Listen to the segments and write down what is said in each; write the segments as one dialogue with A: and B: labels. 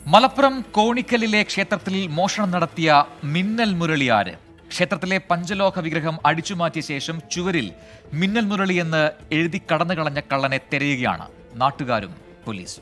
A: മലപ്പുറം കോണിക്കലിലെ ക്ഷേത്രത്തിൽ മോഷണം നടത്തിയ മിന്നൽ മുരളി ആര് ക്ഷേത്രത്തിലെ പഞ്ചലോഹ വിഗ്രഹം അടിച്ചുമാറ്റിയ ശേഷം ചുവരിൽ മിന്നൽ മുരളി എന്ന് എഴുതി കടന്നു കളഞ്ഞ കള്ളനെ തിരയുകയാണ് നാട്ടുകാരും പോലീസും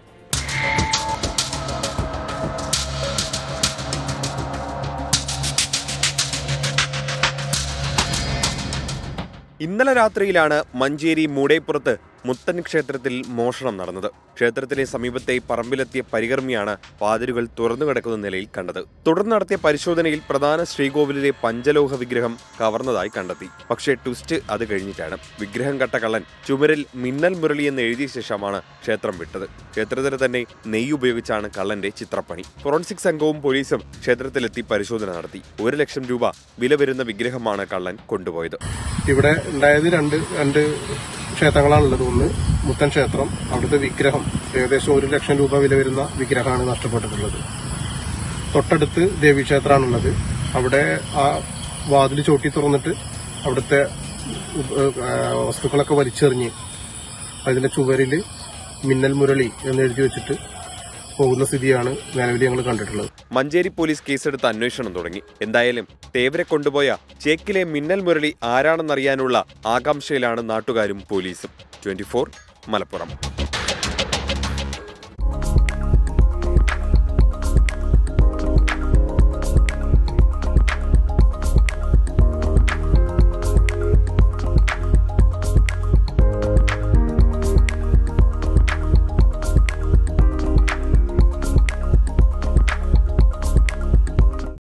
B: ഇന്നലെ രാത്രിയിലാണ് മഞ്ചേരി മൂടേപ്പുറത്ത് മുത്തൻ ക്ഷേത്രത്തിൽ മോഷണം നടന്നത് ക്ഷേത്രത്തിലെ സമീപത്തെ പറമ്പിലെത്തിയ പരികർമ്മിയാണ് വാതിലുകൾ തുറന്നു കിടക്കുന്ന നിലയിൽ കണ്ടത് തുടർന്ന് നടത്തിയ പരിശോധനയിൽ പ്രധാന ശ്രീകോവിലിലെ പഞ്ചലോഹ വിഗ്രഹം കവർന്നതായി കണ്ടെത്തി പക്ഷേ ട്വിസ്റ്റ് അത് കഴിഞ്ഞിട്ടാണ് വിഗ്രഹം കട്ട കള്ളൻ ചുമരിൽ മിന്നൽ മുരളി എന്ന് എഴുതിയ ശേഷമാണ് ക്ഷേത്രം വിട്ടത് ക്ഷേത്രത്തിൽ തന്നെ നെയ്യ് ഉപയോഗിച്ചാണ് കള്ളന്റെ ചിത്രപ്പണി ഫോറൻസിക് സംഘവും പോലീസും ക്ഷേത്രത്തിലെത്തി പരിശോധന നടത്തി ഒരു ലക്ഷം രൂപ വില വരുന്ന വിഗ്രഹമാണ് കള്ളൻ കൊണ്ടുപോയത്
C: ഇവിടെ ഉണ്ടായത് രണ്ട് രണ്ട് ക്ഷേത്രങ്ങളാണുള്ളത് ഒന്ന് മുത്തൻ ക്ഷേത്രം അവിടുത്തെ വിഗ്രഹം ഏകദേശം ഒരു ലക്ഷം രൂപ വില വരുന്ന വിഗ്രഹമാണ് നഷ്ടപ്പെട്ടിട്ടുള്ളത് തൊട്ടടുത്ത് ദേവീക്ഷേത്രമാണുള്ളത് അവിടെ ആ വാതിൽ ചോട്ടി തുറന്നിട്ട് അവിടുത്തെ ഉപ- ആ, വസ്തുക്കളൊക്കെ വലിച്ചെറിഞ്ഞ് അതിന്റെ ചുവരിൽ മിന്നൽ മുരളി എന്ന് എഴുതി വെച്ചിട്ട് പോകുന്ന സ്ഥിതിയാണ് നിലവിൽ ഞങ്ങൾ കണ്ടിട്ടുള്ളത്
B: മഞ്ചേരി പോലീസ് കേസെടുത്ത് അന്വേഷണം തുടങ്ങി എന്തായാലും തേവരെ കൊണ്ടുപോയ ചേക്കിലെ മിന്നൽ മുരളി ആരാണെന്നറിയാനുള്ള ആകാംക്ഷയിലാണ് നാട്ടുകാരും പോലീസും ട്വന്റി മലപ്പുറം